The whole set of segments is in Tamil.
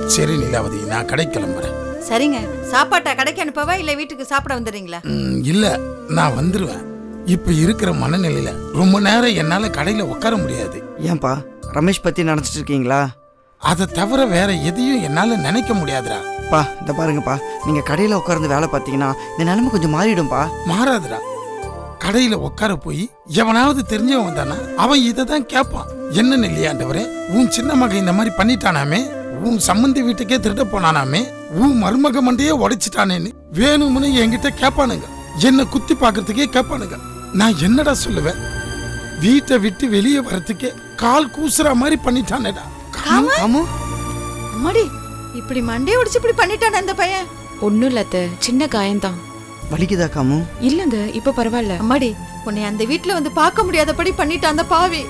சரி நிலாவதி நான் கடை கிளம்புறேன் சரிங்க சாப்பாட்டை கடைக்கு அனுப்பவா இல்ல வீட்டுக்கு சாப்பிட வந்துடுறீங்களா ம், இல்ல நான் வந்துருவேன் இப்ப இருக்கிற மனநிலையில ரொம்ப நேரம் என்னால கடையில உட்கார முடியாது ஏன்பா ரமேஷ் பத்தி நினைச்சிட்டு இருக்கீங்களா அதை தவிர வேற எதையும் என்னால நினைக்க முடியாதுடா பா இந்த பாருங்கப்பா நீங்க கடையில உட்கார்ந்து வேலை பார்த்தீங்கன்னா இந்த நிலைமை கொஞ்சம் மாறிடும்பா மாறாதுடா கடையில உட்கார போய் எவனாவது தெரிஞ்சவன் வந்தானா அவன் இதை தான் கேட்பான் என்ன நெல்லியாண்டவரே உன் சின்ன மகன் இந்த மாதிரி பண்ணிட்டானாமே உன் சம்மந்தி வீட்டுக்கே திருட போனானாமே உன் மருமக மண்டையே உடைச்சிட்டானேன்னு வேணும்னு என்கிட்ட கேட்பானுங்க என்ன குத்தி பார்க்கறதுக்கே கேட்பானுங்க நான் என்னடா சொல்லுவேன் வீட்டை விட்டு வெளியே வரதுக்கே கால் கூசுற மாதிரி பண்ணிட்டானேடா காமு அம்மாடி இப்படி மண்டையை உடைச்சு இப்படி பண்ணிட்டானே அந்த பையன் ஒன்றும் இல்ல அத்தை சின்ன காயம்தான் வலிக்குதா காமு இல்லைங்க இப்போ பரவாயில்ல அம்மாடி உன்னை அந்த வீட்ல வந்து பார்க்க முடியாதபடி பண்ணிட்டான் அந்த பாவி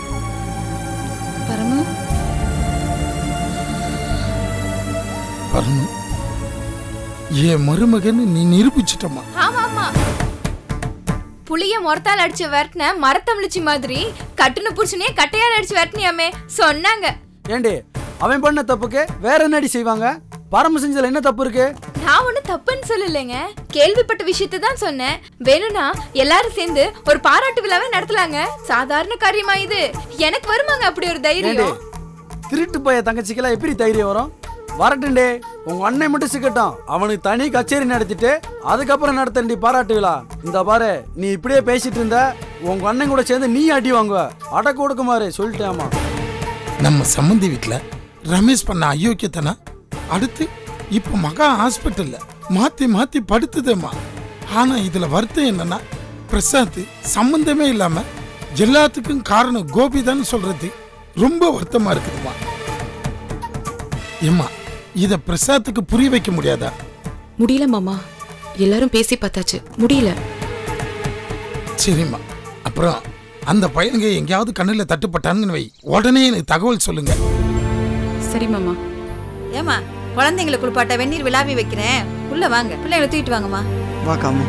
பரமு வரணும் என் மருமகன்னு நீ நிரூபிச்சிட்டமா ஆமா ஆமா புளிய முறத்தால் அடிச்சு விரட்டின மரத்தமிழிச்சி மாதிரி கட்டுன புருஷனே கட்டையால் அடிச்சு விரட்டினியாமே சொன்னாங்க ஏண்டி அவன் பண்ண தப்புக்கு வேற என்னடி செய்வாங்க பரம செஞ்சதுல என்ன தப்பு இருக்கு நான் ஒண்ணு தப்புன்னு சொல்லலைங்க கேள்விப்பட்ட விஷயத்தை தான் சொன்னேன் வேணும்னா எல்லாரும் சேர்ந்து ஒரு பாராட்டு விழாவை நடத்தலாங்க சாதாரண காரியமா இது எனக்கு வருமாங்க அப்படி ஒரு ஏண்டி தைரியம் திருட்டு பைய தங்கச்சிக்கெல்லாம் எப்படி தைரியம் வரும் வரட்டுண்டே உங்க அண்ணன் மட்டும் சிக்கட்டும் அவனுக்கு தனி கச்சேரி நடத்திட்டு அதுக்கப்புறம் நடத்தண்டி பாராட்டு விழா இந்த பாரு நீ இப்படியே பேசிட்டு இருந்த உங்க அண்ணன் கூட சேர்ந்து நீ அடி வாங்குவ அடக்கு ஒடுக்குமாறு சொல்லிட்டேமா நம்ம சம்மந்தி வீட்ல ரமேஷ் பண்ண அயோக்கியத்தனா அடுத்து இப்ப மகா ஹாஸ்பிட்டல்ல மாத்தி மாத்தி படுத்துதேம்மா ஆனா இதுல வருத்தம் என்னன்னா பிரசாத் சம்பந்தமே இல்லாம எல்லாத்துக்கும் காரணம் கோபிதான் சொல்றது ரொம்ப வருத்தமா இருக்குதுமா ஏம்மா இத பிரசாத்துக்கு புரிய வைக்க முடியாதா முடியல மாமா எல்லாரும் பேசி பார்த்தாச்சு முடியல சரிம்மா அப்புறம் அந்த பையனுங்க எங்கேயாவது கண்ணுல தட்டுப்பட்டானுங்கன்னு வை உடனே எனக்கு தகவல் சொல்லுங்க சரி மாமா ஏமா குழந்தைங்களை குளிப்பாட்ட வெந்நீர் விழாவி வைக்கிறேன் உள்ள வாங்க பிள்ளைங்களை தூக்கிட்டு வாங்கம்மா வா காமு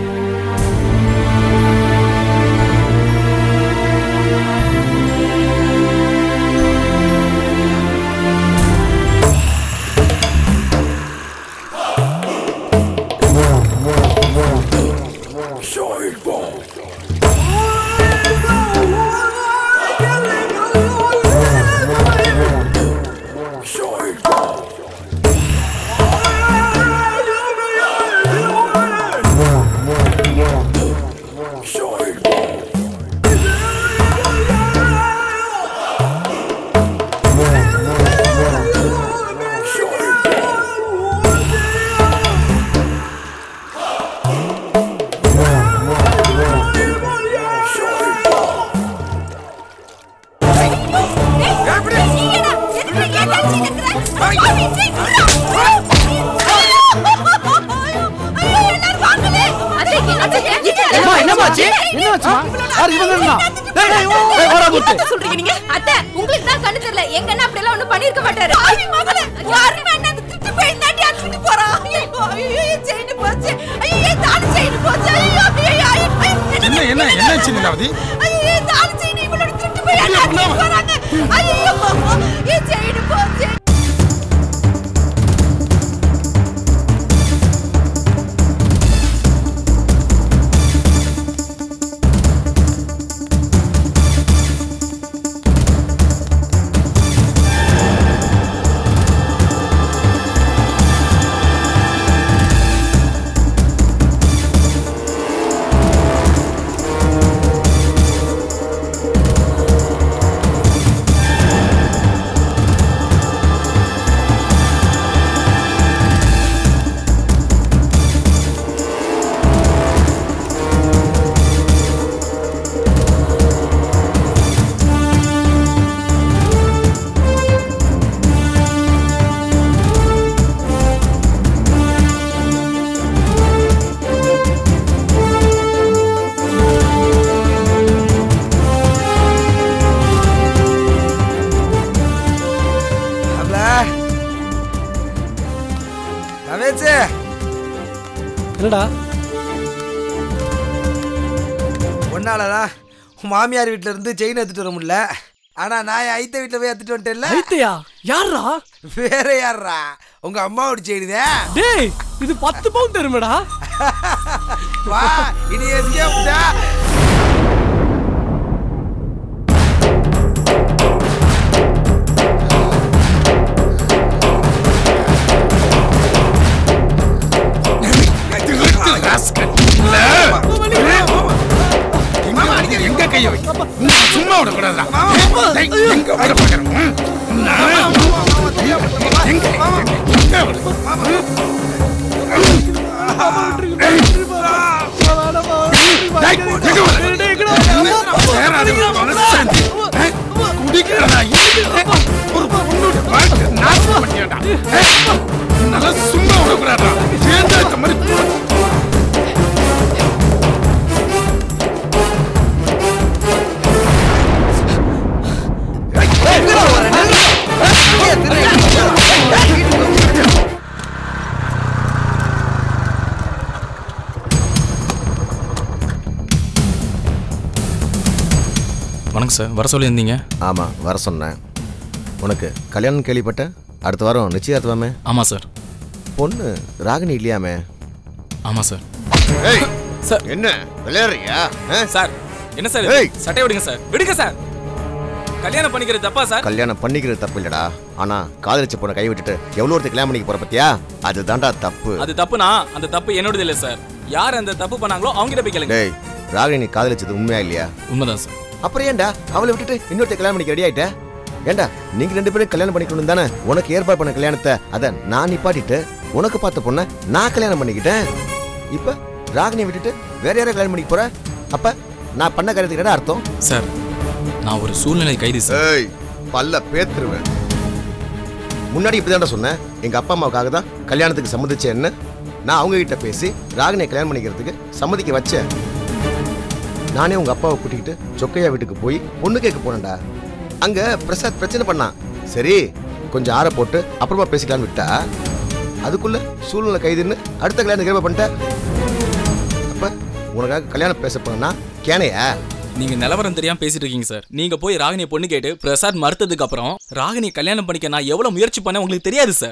ஏம்மா, என்னம்மாச்சு? என்னாச்சும்மா? யார் இவங்க இருந்தா? டேய், டேய், டேய், வாடா முத்து. சொல்றீங்க நீங்க அத்தை உங்களுக்கு தான் கண்ணு தெரியல எங்க அண்ணா அப்படி எல்லாம் ஒண்ணும் பண்ணிருக்க மாட்டாரு மகளே யாருமே என்ன திட்டு போய் தாண்டி அடிச்சிட்டு போறான் ஐயோ ஐயோ செயின் போச்சு ஐயோ தாலி செயின் போச்சு ஐயோ ஐயோ ஐயோ என்ன என்ன என்னாச்சு நிலாவதி ஐயோ தாலி செயின் இவளோட திட்டு போய் அடிச்சிட்டு போறாங்க ஐயோ என் செயின் போச்சு அவள ரமேஷ் என்னடா ஒன்னாலதான் உன் மாமியார் வீட்ல இருந்து செயின் எடுத்துட்டு வர முடியல ஆனா நான் என் ஐத்த வீட்ல போய் எடுத்துட்டு வந்துட்டேன்ல ஐத்தையா யாரா வேற யாரா உங்க அம்மாவோட செய்யுதே டேய் இது பத்து பவுன் தருமடா வா இனி எஸ்கேப் டா ராஸ்கல். இல்ல. எங்க வந்து எங்க கைய வை உன்னை சும்மா விடக்கூடாதுடா டேய், எங்க விட பாக்குறேன் எங்க எங்க எங்க விடு டேய், எங்க விடு? சேராத ஒரு மனசாந்தி. ஏய், குடிக்கிறடா, இது. ஒரு பொண்ணுடைய வாழ்க்கை நாசம் பண்ணியாடா. ஏய், உன்னால சும்மா விடக்கூடாதுடா. சேர்ந்தா இந்த மாதிரி வணக்கம் சார் வர சொல்லியிருந்தீங்க ஆமாம் வர சொன்னேன் உனக்கு கல்யாணம் கேள்விப்பட்டேன் அடுத்த வாரம் நிச்சயதார்த்தமாமே ஆமாம் சார் பொண்ணு ராகினி இல்லையாமே ஆமாம் சார் ஏய் சார் என்ன விளையாடுறியா ஆ? சார் என்ன சார் ஏய். இது? சட்டையை விடுங்க சார் விடுங்க சார் கல்யாணம் பண்ணிக்கிறது தப்பா சார் கல்யாணம் பண்ணிக்கிறது தப்பு இல்லடா ஆனா காதலிச்ச பொண்ணை கை விட்டுட்டு எவ்வளோ ஒருத்தர் கல்யாணம் பண்ணிக்க போற பத்தியா அதுதான்டா தப்பு அது தப்புனா அந்த தப்பு என்னோடது இல்லை சார் யார் அந்த தப்பு பண்ணாங்களோ அவங்க கிட்ட போய் கேளுங்க டேய் ராகினி காதலிச்சது உண்மையா இல்லையா உண்மைதான் சார் அப்புறம் ஏன்டா அவளை விட்டுட்டு இன்னொருத்தர் கல்யாணம் பண்ணிக்க ரெடி ஆயிட்ட ஏன்டா நீங்க ரெண்டு பேரும் கல்யாணம் பண்ணிக்கணும் தானே உனக்கு ஏற்பாடு பண்ண கல்யாணத்தை அத நான் நிப்பாட்டிட்டு உனக்கு பார்த்த பொண்ணை நான் கல்யாணம் பண்ணிக்கிட்டேன் இப்ப ராகினியை விட்டுட்டு வேற யாரை கல்யாணம் பண்ணிக்க போற அப்ப நான் பண்ண காரியத்துக்கு என்ன அர்த்தம் சார் நான் ஒரு சூழ்நிலை கைதி சார் ஏய் பல்ல பேத்துருவேன் முன்னாடி இப்படிதான்டா சொன்னேன் எங்க அப்பா அம்மாவுக்காக தான் கல்யாணத்துக்கு சம்மதிச்சேன்னு நான் அவங்க கிட்ட பேசி ராகினியை கல்யாணம் பண்ணிக்கிறதுக்கு சம்மதிக்க வச்சேன் நானே உங்க அப்பாவை கூட்டிக்கிட்டு சொக்கையா வீட்டுக்கு போய் பொண்ணு கேட்க போனேன்டா அங்க பிரசாத் பிரச்சனை பண்ணான் சரி கொஞ்சம் ஆற போட்டு அப்புறமா பேசிக்கலாம்னு விட்டா அதுக்குள்ள சூழ்நிலை கைதுன்னு அடுத்த கல்யாணம் கிளம்ப பண்ணிட்டேன் அப்ப உனக்காக கல்யாணம் பேச போனா கேனையா நீங்க நிலவரம் தெரியாம பேசிட்டு இருக்கீங்க சார் நீங்க போய் ராகினியை பொண்ணு கேட்டு பிரசாத் மறுத்ததுக்கு அப்புறம் ராகினி கல்யாணம் பண்ணிக்க நான் எவ்வளவு முயற்சி பண்ண உங்களுக்கு தெரியாது சார்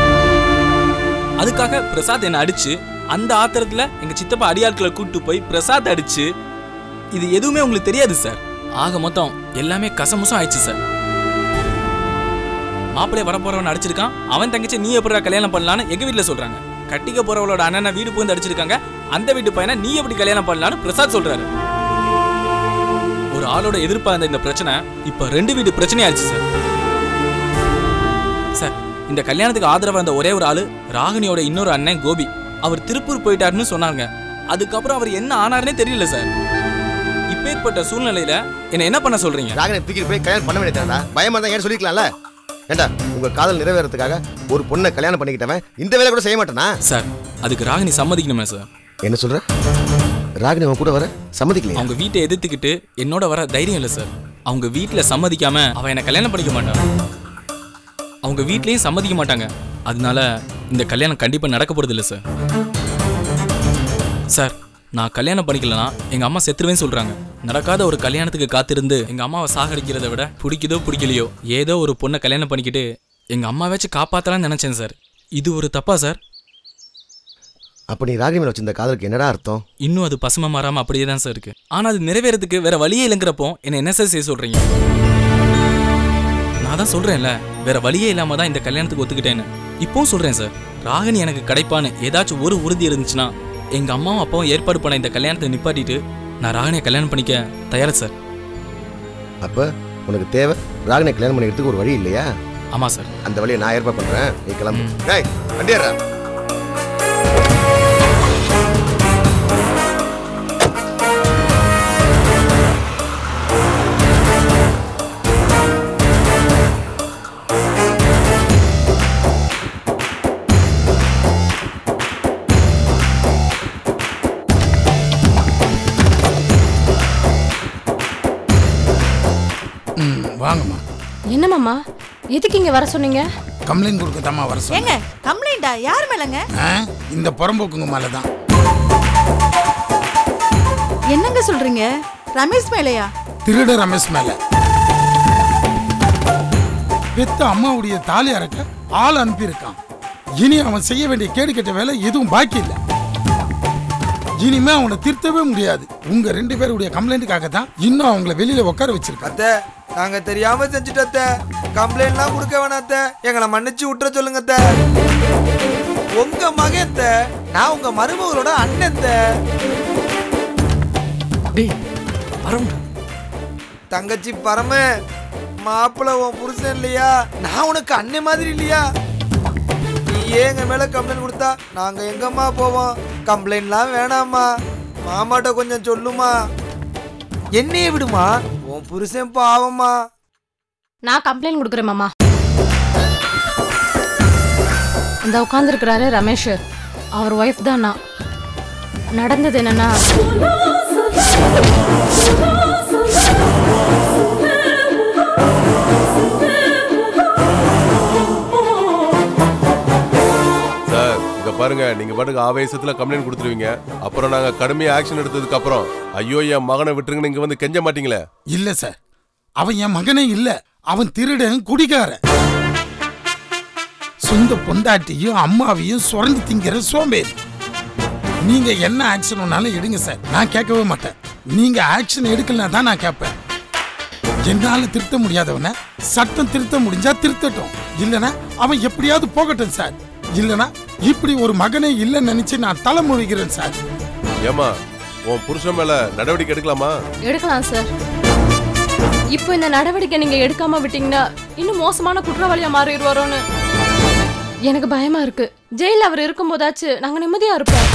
அதுக்காக பிரசாத் என்ன அடிச்சு அந்த ஆத்திரத்துல எங்க சித்தப்பா அடியாட்களை கூட்டு போய் பிரசாத் அடிச்சு இது எதுவுமே உங்களுக்கு தெரியாது சார் ஆக மொத்தம் எல்லாமே கசமுசம் ஆயிடுச்சு சார் மாப்பிள்ளை வரப்போறவன் அடிச்சிருக்கான் அவன் தங்கச்சி நீ எப்படிடா கல்யாணம் பண்ணலான்னு எங்க வீட்ல சொல்றாங்க கட்டிக்க போறவளோட அண்ணனை வீடு புகுந்து அடிச்சிருக்காங்க அந்த வீட்டு பையனை நீ எப்படி கல்யாணம் பண்ணலான்னு பிரசாத் சொல்றாரு ஒரு ஆளோட எதிர்ப்பா இருந்த இந்த பிரச்சனை இப்ப ரெண்டு வீட்டு பிரச்சனையாச்சு சார் சார் இந்த கல்யாணத்துக்கு ஆதரவா இருந்த ஒரே ஒரு ஆளு ராகினியோட இன்னொரு அண்ணன் கோபி அவர் திருப்பூர் போயிட்டாருன்னு சொன்னாங்க அதுக்கப்புறம் அவர் என்ன ஆனாருன்னே தெரியல சார் இப்பேற்பட்ட சூழ்நிலையில என்ன என்ன பண்ண சொல்றீங்க ராகனை தூக்கிட்டு போய் கல்யாணம் பண்ண வேண்டியதாடா பயமா தான் ஏன் சொல்லிக்கலாம்ல ஏண்டா உங்க காதல் நிறைவேறதுக்காக ஒரு பொண்ணை கல்யாணம் பண்ணிக்கிட்டவன் இந்த வேலை கூட செய்ய மாட்டானா சார் அதுக்கு ராகினி சம்மதிக்கணுமே சார் என்ன சொல்ற ராகினி அவன் கூட வர சம்மதிக்கலையா அவங்க வீட்டை எதிர்த்துக்கிட்டு என்னோட வர தைரியம் இல்லை சார் அவங்க வீட்டில் சம்மதிக்காம அவன் என்னை கல்யாணம் பண்ணிக்க மாட்டான் அவங்க வீட்லயும் சம்மதிக்க மாட்டாங்க அதனால இந்த கல்யாணம் கண்டிப்பாக நடக்க போறது இல்லை சார் சார் நான் கல்யாணம் பண்ணிக்கலனா எங்க அம்மா செத்துருவேன்னு சொல்றாங்க நடக்காத ஒரு கல்யாணத்துக்கு காத்திருந்து எங்க அம்மாவை சாகடிக்கிறத விட பிடிக்குதோ பிடிக்கலையோ ஏதோ ஒரு பொண்ணை கல்யாணம் பண்ணிக்கிட்டு எங்க அம்மாவாச்சும் காப்பாத்தலாம்னு நினைச்சேன் சார் இது ஒரு தப்பா சார் அப்ப நீ ராகினி மேல வச்சிருந்த காதலுக்கு என்னடா அர்த்தம் இன்னும் அது பசுமை மாறாம அப்படியே தான் சார் இருக்கு ஆனா அது நிறைவேறதுக்கு வேற வழியே இல்லைங்கிறப்போ என்ன என்ன சார் செய்ய சொல்றீங்க நான் தான் சொல்றேன்ல வேற வழியே இல்லாம தான் இந்த கல்யாணத்துக்கு ஒத்துக்கிட்டேன்னு இப்பவும் சொல்றேன் சார் ராகினி எனக்கு கிடைப்பான்னு ஏதாச்சும் ஒரு உறுதி இருந்துச்சுன்னா எங்க அம்மாவும் அப்பாவும் ஏற்பாடு பண்ண இந்த கல்யாணத்தை நிப்பாட்டிட்டு நான் ராகினியை கல்யாணம் பண்ணிக்க தயாரா சார் அப்ப உனக்கு தேவை ராகினை கல்யாணம் பண்ணிக்கிறதுக்கு ஒரு வழி இல்லையா ஆமா சார் அந்த வழியை நான் ஏற்பாடு பண்றேன் நீ கிளம்பு டேய் வண்டியறா ம் வாங்கம்மா என்ன மாமா எதுக்கு இங்க வர சொன்னீங்க கம்ப்ளைண்ட் கொடுக்கத்தாம்மா வர சொன்னேன் ஏங்க கம்ப்ளைண்டா யார் மேலங்க ஆ, இந்த புறம்போக்குங்க மேலே தான் என்னங்க சொல்றீங்க ரமேஷ் மேலையா திருட ரமேஷ் மேல பெத்த அம்மாவுடைய தாலி அறக்க ஆள் அனுப்பியிருக்கான் இனி அவன் செய்ய வேண்டிய கேடு கெட்ட வேலை எதுவும் பாக்கி இல்லை இனிமே அவனை திருத்தவே முடியாது உங்க ரெண்டு பேருடைய கம்ப்ளைண்ட்டுக்காக தான் இன்னும் அவங்கள வெளியில உட்கார வச்சிருக்காங்க அத்தை நாங்க தெரியாம செஞ்சுட்டோம் அத்தை கம்ப்ளைண்ட்லாம் கொடுக்க வேணாம் அத்தை எங்களை மன்னிச்சு விட்டுற சொல்லுங்க அத்தை உங்க மகன் அத்தை நான் உங்க மருமகளோட அண்ணன் அத்தை டேய் பரம் தங்கச்சி பரம மாப்பிள்ள உன் புருஷன் இல்லையா நான் உனக்கு அண்ணன் மாதிரி இல்லையா நீ ஏன் எங்க மேல கம்ப்ளைண்ட் கொடுத்தா நாங்க எங்கம்மா போவோம் கம்ப்ளைண்ட்லாம் வேணாம்மா மாமாட்ட கொஞ்சம் சொல்லுமா என்னைய விடுமா உன் புருஷன் பாவம்மா நான் கம்ப்ளைண்ட் கொடுக்குறேன் மாமா இந்த உட்காந்துருக்கிறாரு ரமேஷ் அவர் ஒய்ஃப் தான் நான் நடந்தது என்னன்னா சார் இங்க பாருங்க நீங்க பாட்டுக்கு ஆவேசத்துல கம்ப்ளைண்ட் கொடுத்துருவீங்க அப்புறம் நாங்க கடுமையா ஆக்ஷன் எடுத்ததுக்கு அப்புறம் ஐயோ என் மகனை விட்டுருங்கன்னு இங்க வந்து கெஞ்ச மாட்டீங்களே இல்ல சார் அவன் என் மகனே இல்ல அவன் திருடன் குடிகாரன் சொந்த பொண்டாட்டியும் அம்மாவையும் சுரண்டி திங்கிற சோம்பேறி நீங்க என்ன ஆக்ஷன் ஒன்னாலும் எடுங்க சார் நான் கேட்கவே மாட்டேன் நீங்க ஆக்ஷன் எடுக்கலனா தான் நான் கேட்பேன் என்னால திருத்த முடியாதவன சட்டம் திருத்த முடிஞ்சா திருத்தட்டும் இல்லனா அவன் எப்படியாவது போகட்டும் சார் இல்லனா இப்படி ஒரு மகனே இல்லைன்னு நினைச்சு நான் தலை முழுகிறேன் சார் ஏமா உன் புருஷன் மேல நடவடிக்கை எடுக்கலாமா எடுக்கலாம் சார் இப்போ இந்த நடவடிக்கை நீங்க எடுக்காம விட்டீங்கன்னா இன்னும் மோசமான குற்றவாளியா மாறிடுவாரோன்னு எனக்கு பயமா இருக்கு ஜெயில அவர் இருக்கும்போதாச்சு நாங்க நிம்மதியா இருப்போம்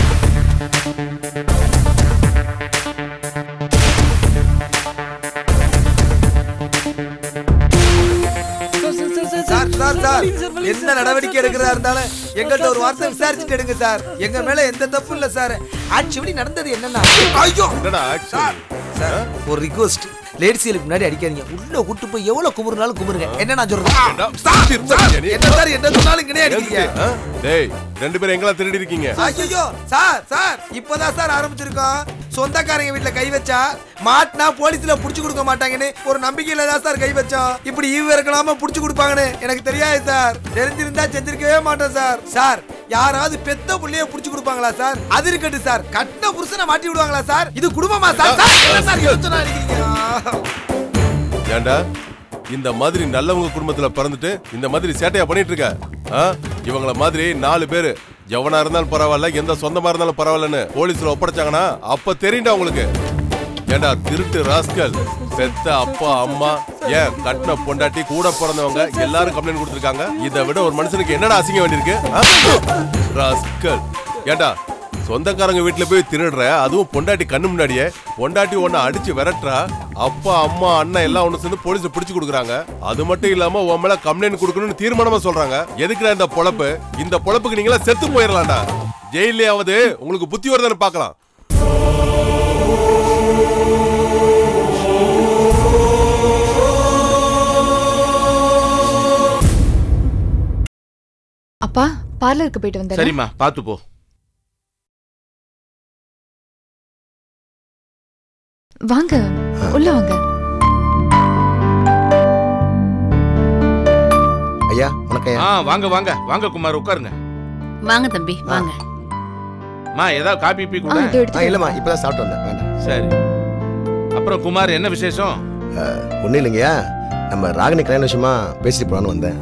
சார் சார் சார் என்ன நடவடிக்கை எடுக்கிறதா இருந்தாலும் எங்கள்கிட்ட ஒரு வார்த்தை விசாரிச்சுட்டு எடுங்க சார் எங்க மேல எந்த தப்பு இல்ல சார் ஆக்சுவலி நடந்தது என்னன்னா ஐயோ என்னடா சார் சார் ஒரு ரிக்வஸ்ட் லேடிஸ்களுக்கு முன்னாடி அடிக்காதீங்க உள்ள கூட்டு போய் எவ்வளவு குமுறுனாலும் குமுறுங்க என்ன நான் சொல்றேன் சார், சார், என்ன சார் என்ன சொன்னாலும் இங்கனே அடிக்கிறீங்க ஆ? டேய் ரெண்டு பேரும் எங்கெல்லாம் திருடி இருக்கீங்க ஐயோ சார் சார் இப்பதான் சார் ஆரம்பிச்சிருக்கோம் சொந்தக்காரங்க வீட்ல கை வச்சா மாட்டினா போலீஸ்ல புடிச்சு கொடுக்க மாட்டாங்கன்னு ஒரு நம்பிக்கையில தான் சார் கை வச்சோம் இப்படி ஈவு இருக்கலாம புடிச்சு கொடுப்பாங்கன்னு எனக்கு தெரியாது சார் தெரிஞ்சிருந்தா செஞ்சிருக்கவே மாட்டோம் சார் சார் யாராவது பெத்த புள்ளைய புடிச்சு கொடுப்பாங்களா சார் அது இருக்கட்டும் சார் கட்டின புருஷனை மாட்டி விடுவாங்களா சார் இது குடும்பமா சார் சார் என்ன சார் யோசனை அடிக்கிறீங்க ஏண்டா இந்த மாதிரி நல்லவங்க குடும்பத்துல பிறந்துட்டு இந்த மாதிரி சேட்டையா பண்ணிட்டு இருக்க ஆ? இவங்கள மாதிரி நாலு பேரு எவனா இருந்தாலும் பரவாயில்ல எந்த சொந்தமா இருந்தாலும் பரவாயில்லன்னு போலீஸ்ல ஒப்படைச்சாங்கன்னா அப்ப தெரியும்டா உங்களுக்கு ஏண்டா திருட்டு ராஸ்கல் பெத்த அப்பா அம்மா ஏன் கட்டின பொண்டாட்டி கூட பிறந்தவங்க எல்லாரும் கம்ப்ளைண்ட் கொடுத்துருக்காங்க இதை விட ஒரு மனுஷனுக்கு என்னடா அசிங்க வேண்டியிருக்கு ஆ? ராஸ்கல் ஏண்டா சொந்தக்காரங்க வீட்டுல போய் திருடுற அதுவும் பொண்டாட்டி கண்ணு முன்னாடியே பொண்டாட்டி ஒன்ன அடிச்சு விரட்டுறா அப்பா அம்மா அண்ணன் எல்லாம் ஒண்ணு சேர்ந்து போலீஸ் பிடிச்சு கொடுக்குறாங்க அது மட்டும் இல்லாம உன் மேல கம்ப்ளைண்ட் கொடுக்கணும்னு தீர்மானமா சொல்றாங்க எதுக்குடா இந்த பொழப்பு இந்த பொழப்புக்கு நீங்களா செத்து போயிடலாம்டா ஜெயிலையாவது உங்களுக்கு புத்தி வருதான்னு பார்க்கலாம் அப்பா பார்லருக்கு போயிட்டு வந்தேன் சரிம்மா பார்த்து போ வாங்க உள்ள வாங்க ஐயா வணக்கம் ஆ வாங்க வாங்க வாங்க குமார் உட்காருங்க வாங்க தம்பி வாங்க மா ஏதாவது காபி பீ கூட ஆ இல்லைம்மா இப்பதான் சாப்பிட்டு வந்தேன் வேண்டாம் சரி அப்புறம் குமார் என்ன விசேஷம் ஒன்றும் இல்லைங்கய்யா நம்ம ராகினி கல்யாண விஷயமா பேசிட்டு போலான்னு வந்தேன்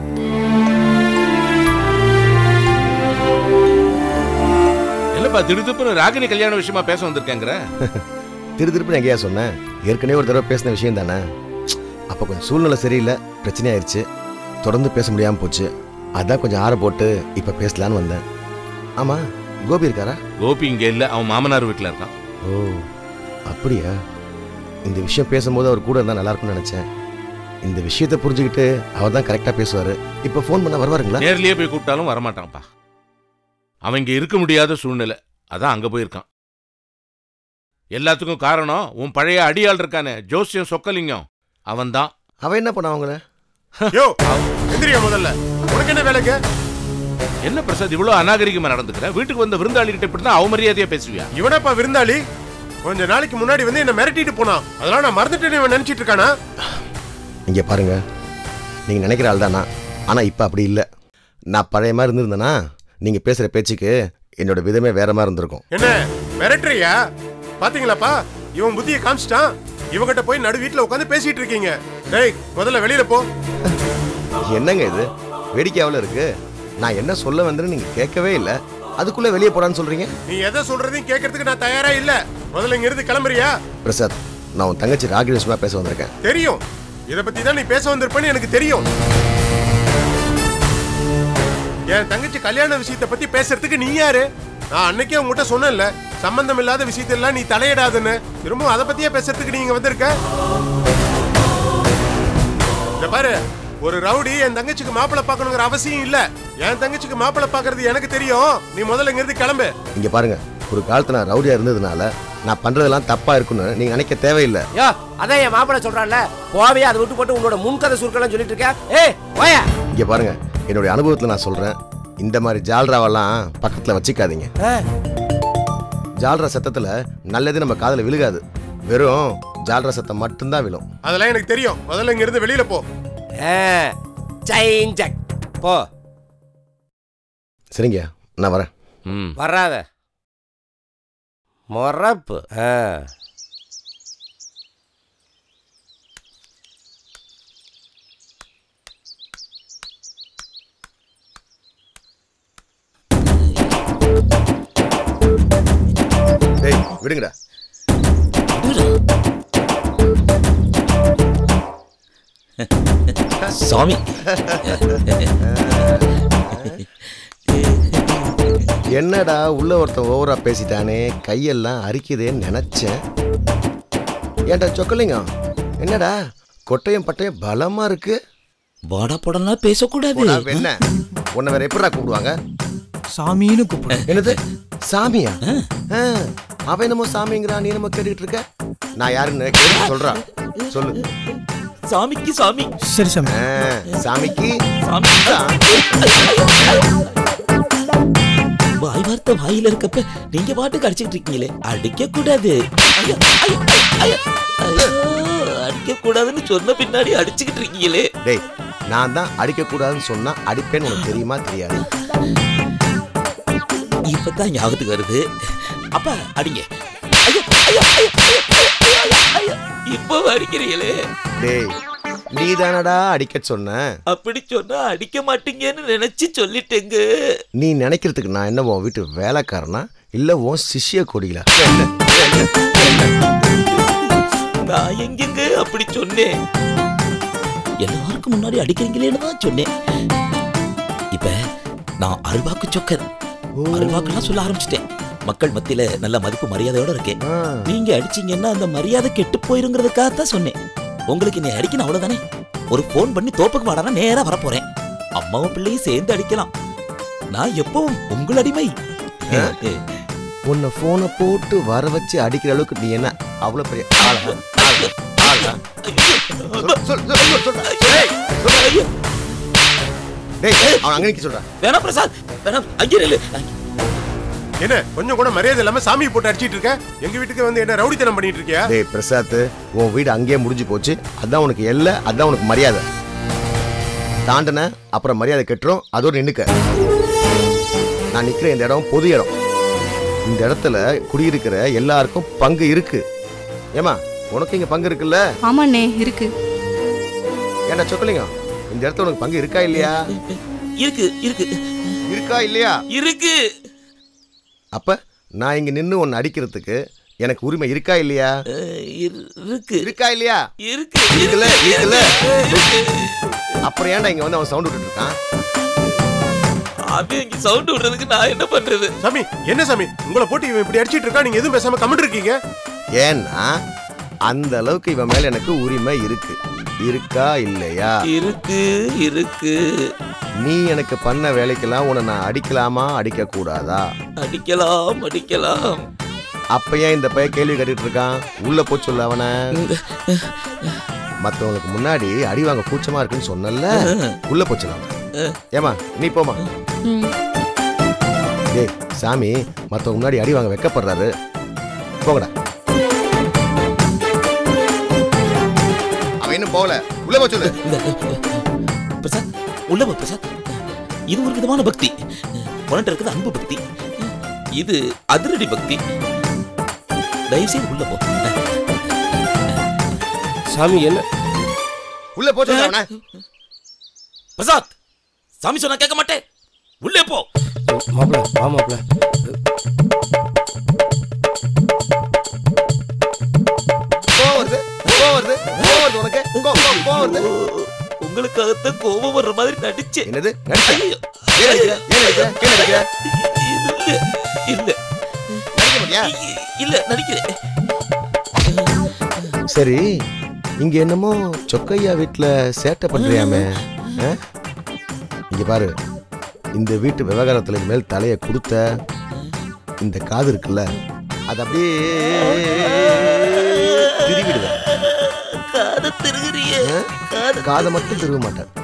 இல்லப்பா திடுத்துப்புன்னு ராகினி கல்யாண விஷயமா பேச வந்திருக்கேங்கிற திரு திருப்பி எங்கேயா சொன்னேன் ஏற்கனவே ஒரு தடவை பேசின விஷயம் தானே அப்போ கொஞ்சம் சூழ்நிலை சரியில்லை பிரச்சனையாயிருச்சு தொடர்ந்து பேச முடியாமல் போச்சு அதான் கொஞ்சம் ஆற போட்டு இப்போ பேசலான்னு வந்தேன் ஆமாம் கோபி இருக்காரா கோபி இங்க இல்ல அவன் மாமனார் வீட்டுல இருக்கான் ஓ அப்படியா இந்த விஷயம் பேசும்போது அவர் கூட இருந்தால் நல்லா இருக்கும்னு நினச்சேன் இந்த விஷயத்தை புரிஞ்சுக்கிட்டு அவர் தான் கரெக்டாக பேசுவார் இப்போ ஃபோன் பண்ண வருவாருங்களா நேர்லயே போய் கூப்பிட்டாலும் வரமாட்டான்ப்பா அவன் இங்க இருக்க முடியாத சூழ்நிலை அதான் அங்க போயிருக்கான் எல்லாத்துக்கும் காரணம் உன் பழைய அடியாள் இருக்கானே ஜோசியம் சொக்கலிங்கம் அவன்தான் அவன் என்ன பண்ண அவங்கள யோ எந்திரியா முதல்ல உனக்கு என்ன வேலைக்கு என்ன பிரசாத் இவ்வளவு அநாகரிகமா நடந்துக்கிற வீட்டுக்கு வந்த விருந்தாளி கிட்ட இப்படி தான் அவமரியாதையா பேசுவியா இவனப்பா விருந்தாளி கொஞ்ச நாளைக்கு முன்னாடி வந்து என்ன மிரட்டிட்டு போனான் அதெல்லாம் நான் மறந்துட்டேன்னு இவன் நினைச்சிட்டு இருக்கானா இங்கே பாருங்க நீங்கள் நினைக்கிற ஆள் தானா ஆனால் இப்போ அப்படி இல்லை நான் பழைய மாதிரி இருந்திருந்தேனா நீங்கள் பேசுகிற பேச்சுக்கு என்னோட விதமே வேற மாதிரி இருந்திருக்கும் என்ன மிரட்டுறியா பாத்தீங்களாப்பா இவன் புத்தியை காமிச்சிட்டான் இவங்கிட்ட போய் நடு வீட்டுல உட்காந்து பேசிட்டு இருக்கீங்க டேய் முதல்ல வெளியில போ என்னங்க இது வேடிக்கையாவில் இருக்கு நான் என்ன சொல்ல வந்தேன்னு நீங்கள் கேட்கவே இல்லை அதுக்குள்ளே வெளியே போடான்னு சொல்கிறீங்க நீ எதை சொல்றதையும் கேட்கறதுக்கு நான் தயாரா இல்ல முதல்ல இங்க இருந்து கிளம்புறியா பிரசாத் நான் உன் தங்கச்சி ராகி விஷயமா பேச வந்திருக்கேன் தெரியும் இத பத்தி தான் நீ பேச வந்திருப்பேன்னு எனக்கு தெரியும் என் தங்கச்சி கல்யாண விஷயத்தை பத்தி பேசுறதுக்கு நீ யாரு நான் அன்னைக்கே உங்ககிட்ட சொன்னேன்ல சம்பந்தம் இல்லாத விஷயத்தெல்லாம் நீ தலையிடாதுன்னு திரும்பவும் அதை பத்தியே பேசுறதுக்கு நீங்க வந்திருக்க இந்த பாரு ஒரு ரவுடி என் தங்கச்சிக்கு மாப்பிள்ளை பார்க்கணுங்கிற அவசியம் இல்ல என் தங்கச்சிக்கு மாப்பிள்ளை பார்க்கறது எனக்கு தெரியும் நீ முதல்ல இங்க இருந்து கிளம்பு இங்கே பாருங்க ஒரு காலத்துல நான் ரவுடியாக இருந்ததுனால நான் பண்ணுறதெல்லாம் தப்பாக இருக்குன்னு நீங்கள் நினைக்க தேவையில்லை யோ அதான் என் மாப்பிள்ளை சொல்றான்ல போவே அதை விட்டு போட்டு உன்னோட முன்கதை சுருக்கலாம் சொல்லிட்டு இருக்க ஏய் போயா இங்கே பாருங்க என்னுடைய அனுபவத்தில் நான் சொல்கிறேன் இந்த மாதிரி ஜால்ராவெல்லாம் பக்கத்தில் வச்சுக்காதீங்க ஜால்ரா சத்தத்தில் நல்லது நம்ம காதில் விழுகாது வெறும் ஜால்ரா சத்தம் மட்டும்தான் விழும் அதெல்லாம் எனக்கு தெரியும் முதல்ல இங்க இருந்து வெளியில போ சைன் ஜக் போ சரிங்க நான் வரேன் வராத மொறப்பு ஆ டேய் விடுங்கடா சாமி என்னடா உள்ள ஒருத்தன் ஓவரா பேசிட்டானே கையெல்லாம் அரிக்குதேன்னு நினைச்சேன் ஏன்டா சொக்கலிங்கம் என்னடா கொட்டையும் பட்டையும் பலமா இருக்கு வாடா படம்லாம் பேசக்கூடாது போடா, வெண்ண உன்னை வேற எப்படிடா கூப்பிடுவாங்க சாமின்னு கூப்பிடு என்னது சாமியா ஆ, அவன் என்னமோ சாமிங்கிறான் நீ என்னமோ கேட்டுக்கிட்டு இருக்க நான் யாருன்னு கேட்டு சொல்றான் சொல்லு சாமிக்கு சாமி சரி சாமி ஆ, சாமிக்கு சாமி வாய் வார்த்தை வாயில இருக்கப்ப நீங்க பாட்டுக்கு அடிச்சுக்கிட்டு இருக்கீங்களே அடிக்க கூடாது ஐயோ, ஐயோ, ஐயோ, ஐயோ, அடிக்க கூடாதுன்னு சொன்ன பின்னாடி அடிச்சுக்கிட்டு இருக்கீங்களே டேய் நான் தான் அடிக்க கூடாதுன்னு சொன்னா அடிப்பேன்னு உனக்கு தெரியுமா தெரியாது இப்பதான் ஞாபகத்துக்கு வருது அப்ப அடிங்க ஐயோ, ஐயோ, ஐயோ, ஐயோ, ஐயோ, ஐயோ, ஐயோ. இப்போ அடிக்கிறீங்களே டேய் நீ தானடா அடிக்க சொன்ன அப்படி சொன்னா அடிக்க மாட்டீங்கன்னு நினைச்சு சொல்லிட்டேங்க நீ நினைக்கிறதுக்கு நான் என்ன உன் வீட்டு வேலைக்காரனா இல்ல உன் சிஷ்ய கொடிகளா நான் எங்கெங்க அப்படி சொன்னேன் எல்லாருக்கும் முன்னாடி அடிக்கிறீங்களேன்னு தான் சொன்னேன் இப்ப நான் அருள்வாக்கு சொக்கர் அருள்வாக்குலாம் சொல்ல ஆரம்பிச்சிட்டேன் மக்கள் மத்தியில நல்ல மதிப்பு மரியாதையோட இருக்கேன் நீங்க அடிச்சீங்கன்னா அந்த மரியாதை கெட்டு போயிருங்கிறதுக்காக தான் சொன்னேன் உங்களுக்கு நீ அடிக்கணும் அவ்வளவுதானே ஒரு ஃபோன் பண்ணி தோப்புக்கு வாடானா நேரா வரப்போறேன் அம்மாவும் பிள்ளையும் சேர்ந்து அடிக்கலாம் நான் எப்பவும் உங்கள் அடிமை உன்னை போனை போட்டு வர வச்சு அடிக்கிற அளவுக்கு நீ என்ன அவ்வளவு பெரிய ஆளா ஆளா ஆளா சொல், சொல், சொல், சொல், சொல். டேய், சொல். டேய் அவன் அங்க நிக்க சொல்றான் வேணாம் பிரசாத் வேணாம் அங்கே நில்லு என்ன கொஞ்சம் கூட மரியாதை இல்லாம சாமியை போட்டு அடிச்சிட்டு இருக்க எங்க வீட்டுக்கு வந்து என்ன ரவுடித்தனம் பண்ணிட்டு இருக்கியா டேய் பிரசாத் உன் வீடு அங்கேயே முடிஞ்சு போச்சு அதான் உனக்கு எல்லை அதான் உனக்கு மரியாதை தாண்டன அப்புறம் மரியாதை கெட்டுரும் அதோட நின்னுக்க நான் நிக்கிற இந்த இடம் பொது இடம் இந்த இடத்துல குடியிருக்கிற எல்லாருக்கும் பங்கு இருக்கு ஏமா உனக்கு இங்க பங்கு இருக்குல்ல ஆமாண்ணே இருக்கு ஏன்டா சொக்கலிங்க இந்த இடத்துல உனக்கு பங்கு இருக்கா இல்லையா இருக்கு இருக்கு இருக்கா இல்லையா இருக்கு அப்ப நான் இங்க நின்னு உன்னை அடிக்கிறதுக்கு எனக்கு உரிமை இருக்கா இல்லையா இருக்கு இருக்கா இல்லையா இருக்கு இருக்குல்ல இருக்குல்ல அப்புறம் ஏன்டா இங்க வந்து அவன் சவுண்ட் விட்டுட்டு இருக்கான் அவன் இங்க சவுண்ட் விடுறதுக்கு நான் என்ன பண்றது சாமி என்ன சாமி உங்களை போட்டு இவன் இப்படி அடிச்சிட்டு இருக்கா நீங்க எதுவும் பேசாம கமெண்ட் இருக்கீங்க ஏன்னா அந்த அளவுக்கு இவன் மேல எனக்கு உரிமை இருக்கு இருக்கா இல்லையா இருக்கு இருக்கு நீ எனக்கு பண்ண வேலைக்கெல்லாம் உன்னை நான் அடிக்கலாமா அடிக்க கூடாதா அடிக்கலாம் அடிக்கலாம் அப்ப ஏன் இந்த பையன் கேள்வி கேட்டுட்டு இருக்கான் உள்ள போய் சொல்ல அவனை மத்தவங்களுக்கு முன்னாடி அடி வாங்க கூச்சமா இருக்குன்னு சொன்னல உள்ள போச்சுலாம் ஏமா நீ போமா ஏய் சாமி மத்தவங்க முன்னாடி அடி வாங்க வெக்கப்படுறாரு போங்கடா அவன் இன்னும் போகல உள்ள போய் சொல்லு பிரசாத் உள்ள போ பிரசாத் இது ஒரு விதமான பக்தி உனட்ட இருக்குது அன்பு பக்தி இது அதிரடி பக்தி தயவுசெய்து உள்ள போ சாமி என்ன உள்ள போச்சு அவன பிரசாத் சாமி சொன்னா கேட்க மாட்டேன் உள்ளே போ மாப்பிள வா மாப்பிள கோவம் வருது கோவம் வருது கோவம் வருது உனக்கு கோ கோ கோவம் வருது உங்களுக்காகத்தான் கோபம் வர்ற மாதிரி நடிச்சேன் என்னது நடிச்ச ஏன் நடிக்கிற ஏன் நடிக்கிற ஏன் நடிக்கிற இல்ல இல்ல நடிக்க மாட்டியா இல்ல நடிக்கிறேன் சரி இங்க என்னமோ சொக்கையா வீட்டுல சேட்டை பண்றியாமே ஆ? இங்க பாரு இந்த வீட்டு விவகாரத்துல இனிமேல் தலைய கொடுத்த இந்த காது இருக்குல்ல அது அப்படியே திருவிடுவேன் காதை திருகிறிய காதை மட்டும் திரும்ப மாட்டேன்